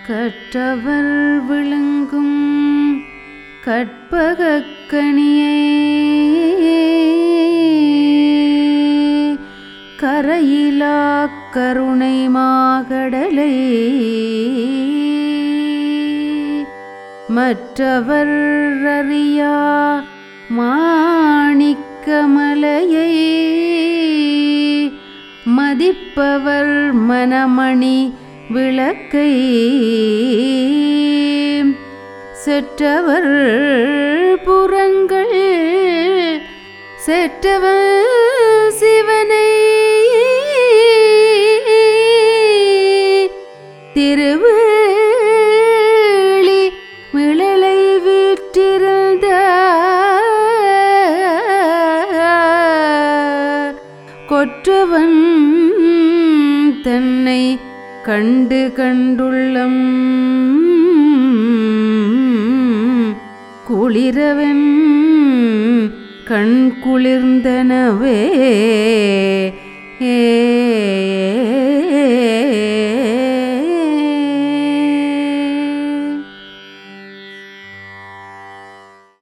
கற்றவர் விளங்கும் கற்பகக் கனியே கரையிலா கருணை மாகடலை மற்றவர் அறியா மாணிக்கமலையை மதிப்பவர் மனமணி விளக்கை செற்றவர் புறங்கள் செற்றவர் சிவனை திருவேளி மிளலை வீற்றிருந்த கொற்றவன் தன்னை கண்டு கண்டுள்ளம் குளிரவன் கண் குளிர்ந்தனவே ஏ